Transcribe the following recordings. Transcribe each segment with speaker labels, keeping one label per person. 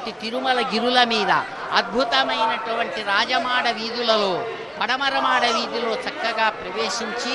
Speaker 1: ఉన్నటువంటి తిరుమల గిరుల మీద అద్భుతమైనటువంటి రాజమాడ వీధులలో పడమరమాడ వీధిలో చక్కగా ప్రవేశించి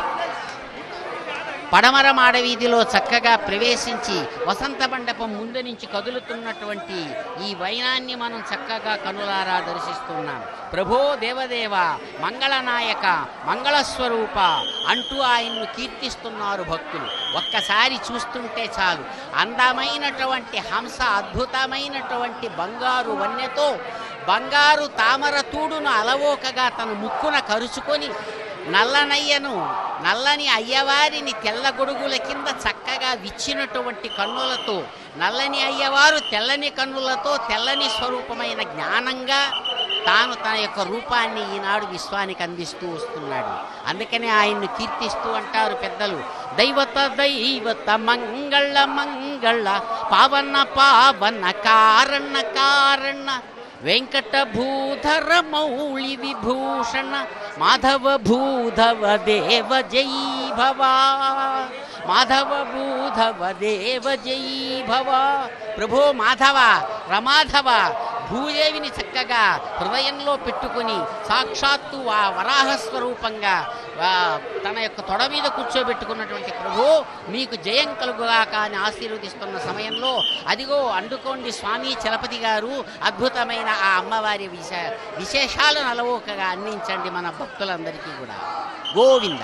Speaker 1: పడమర మాడ వీధిలో చక్కగా ప్రవేశించి వసంత మండపం ముందు నుంచి కదులుతున్నటువంటి ఈ వైనాన్ని మనం చక్కగా కనులారా దర్శిస్తున్నాం ప్రభో దేవదేవ మంగళనాయక మంగళస్వరూప అంటూ ఆయన్ను కీర్తిస్తున్నారు భక్తులు ఒక్కసారి చూస్తుంటే చాలు అందమైనటువంటి హంస అద్భుతమైనటువంటి బంగారు వన్యతో బంగారు తామర తూడును అలవోకగా తన ముక్కున కరుచుకొని నల్లనయ్యను నల్లని అయ్యవారిని తెల్ల గొడుగుల కింద చక్కగా విచ్చినటువంటి కన్నులతో నల్లని అయ్యవారు తెల్లని కన్నులతో తెల్లని స్వరూపమైన జ్ఞానంగా తాను తన యొక్క రూపాన్ని ఈనాడు విశ్వానికి అందిస్తూ వస్తున్నాడు అందుకనే ఆయన్ను కీర్తిస్తూ అంటారు పెద్దలు దైవత దైవత మంగళ మంగళ పావన పావన కారణ కారణ వెంకట భూధర మౌళి విభూషణ మాధవ భూధవ దేవ జై భవా మాధవ భూధవ దేవ జై భవ ప్రభో మాధవ రమాధవ భూదేవిని చక్కగా హృదయంలో పెట్టుకుని సాక్షాత్తు ఆ వరాహ స్వరూపంగా ఆ, తన యొక్క తొడ మీద కూర్చోబెట్టుకున్నటువంటి ప్రభు మీకు జయం కలుగుగాక అని ఆశీర్వదిస్తున్న సమయంలో అదిగో అండుకోండి స్వామి చలపతి గారు అద్భుతమైన ఆ అమ్మవారి విశ విశేషాలను అలవోకగా అందించండి మన భక్తులందరికీ కూడా గోవింద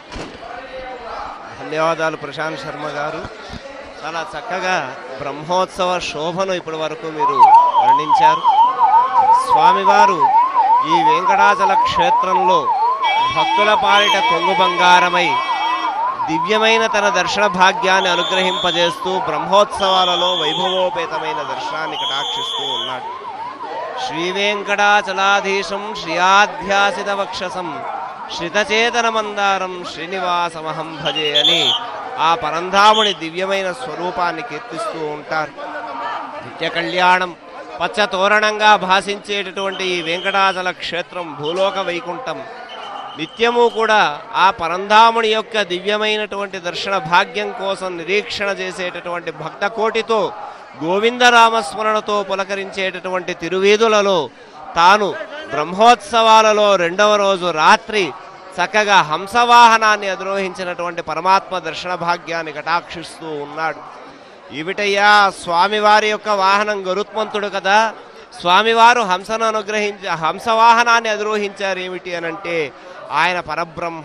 Speaker 2: ధన్యవాదాలు ప్రశాంత్ శర్మ గారు చాలా చక్కగా బ్రహ్మోత్సవ శోభను ఇప్పటి వరకు మీరు వర్ణించారు స్వామివారు ఈ వెంకటాచల క్షేత్రంలో భక్తుల పాలిట కొంగు బంగారమై దివ్యమైన తన దర్శన భాగ్యాన్ని అనుగ్రహింపజేస్తూ బ్రహ్మోత్సవాలలో వైభవోపేతమైన దర్శనాన్ని కటాక్షిస్తూ ఉన్నాడు శ్రీ వెంకటాచలాధీశం శ్రియాధ్యాసిత వక్షసం శ్రితచేతన మందారం శ్రీనివాసమహం భజే అని ఆ పరంధాముని దివ్యమైన స్వరూపాన్ని కీర్తిస్తూ ఉంటారు నిత్య కళ్యాణం పచ్చ తోరణంగా భాషించేటటువంటి ఈ వెంకటాచల క్షేత్రం భూలోక వైకుంఠం నిత్యము కూడా ఆ పరంధాముని యొక్క దివ్యమైనటువంటి దర్శన భాగ్యం కోసం నిరీక్షణ చేసేటటువంటి భక్త కోటితో గోవిందరామస్మరణతో పులకరించేటటువంటి తిరువీధులలో తాను బ్రహ్మోత్సవాలలో రెండవ రోజు రాత్రి చక్కగా హంసవాహనాన్ని అధిరోహించినటువంటి పరమాత్మ దర్శన భాగ్యాన్ని కటాక్షిస్తూ ఉన్నాడు ఏమిటయ్యా స్వామివారి యొక్క వాహనం గరుత్మంతుడు కదా స్వామివారు హంసను అనుగ్రహించి హంసవాహనాన్ని అధిరోహించారు ఏమిటి అనంటే ఆయన పరబ్రహ్మ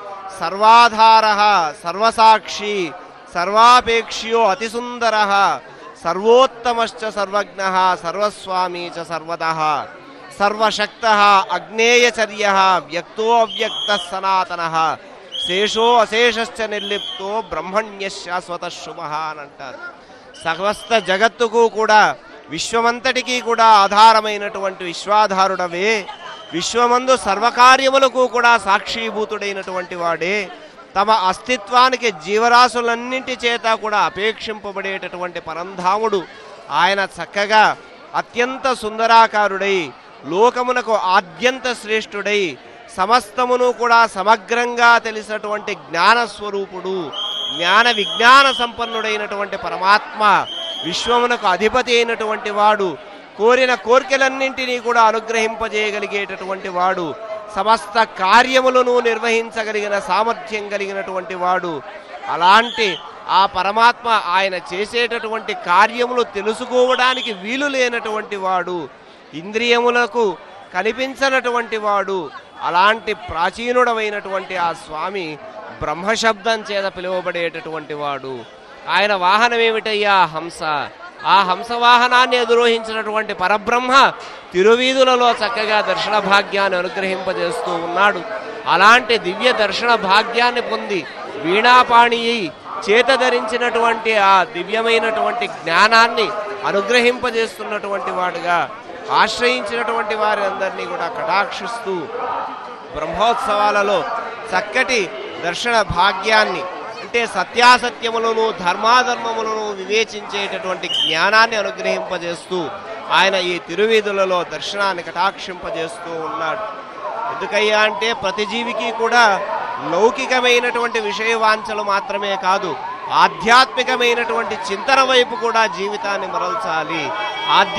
Speaker 2: సర్వాధార సర్వసాక్షి సర్వాపేక్ష్యో అతిసుందర సర్వోత్తమశ్చ సర్వజ్ఞ సర్వస్వామి చ సర్వద సర్వశక్త అగ్నేయచర్య వ్యక్తో అవ్యక్త సనాతన శేషో అశేషశ్చ నిర్లిప్తో బ్రహ్మణ్య శాశ్వత శుభ అని అంటారు సమస్త జగత్తుకు కూడా విశ్వమంతటికీ కూడా ఆధారమైనటువంటి విశ్వాధారుడవే విశ్వమందు సర్వకార్యములకు కూడా సాక్షీభూతుడైనటువంటి వాడే తమ అస్తిత్వానికి జీవరాశులన్నింటి చేత కూడా అపేక్షింపబడేటటువంటి పరంధాముడు ఆయన చక్కగా అత్యంత సుందరాకారుడై లోకమునకు ఆద్యంత శ్రేష్ఠుడై సమస్తమును కూడా సమగ్రంగా తెలిసినటువంటి జ్ఞాన స్వరూపుడు జ్ఞాన విజ్ఞాన సంపన్నుడైనటువంటి పరమాత్మ విశ్వమునకు అధిపతి అయినటువంటి వాడు కోరిన కోరికలన్నింటినీ కూడా అనుగ్రహింపజేయగలిగేటటువంటి వాడు సమస్త కార్యములను నిర్వహించగలిగిన సామర్థ్యం కలిగినటువంటి వాడు అలాంటి ఆ పరమాత్మ ఆయన చేసేటటువంటి కార్యములు తెలుసుకోవడానికి వీలు లేనటువంటి వాడు ఇంద్రియములకు కనిపించనటువంటి వాడు అలాంటి ప్రాచీనుడమైనటువంటి ఆ స్వామి బ్రహ్మశబ్దం చేత పిలువబడేటటువంటి వాడు ఆయన వాహనం ఏమిటయ్యా హంస ఆ హంస వాహనాన్ని అధిరోహించినటువంటి పరబ్రహ్మ తిరువీధులలో చక్కగా దర్శన భాగ్యాన్ని అనుగ్రహింపజేస్తూ ఉన్నాడు అలాంటి దివ్య దర్శన భాగ్యాన్ని పొంది వీణాపాణి చేత ధరించినటువంటి ఆ దివ్యమైనటువంటి జ్ఞానాన్ని అనుగ్రహింపజేస్తున్నటువంటి వాడుగా ఆశ్రయించినటువంటి వారి అందరినీ కూడా కటాక్షిస్తూ బ్రహ్మోత్సవాలలో చక్కటి దర్శన భాగ్యాన్ని అంటే సత్యాసత్యములను ధర్మాధర్మములను వివేచించేటటువంటి జ్ఞానాన్ని అనుగ్రహింపజేస్తూ ఆయన ఈ తిరువీధులలో దర్శనాన్ని కటాక్షింపజేస్తూ ఉన్నాడు ఎందుకయ్యా అంటే ప్రతి జీవికి కూడా లౌకికమైనటువంటి విషయవాంఛలు మాత్రమే కాదు ఆధ్యాత్మికమైనటువంటి చింతన వైపు కూడా జీవితాన్ని మరల్చాలి ఆధ్యాత్మిక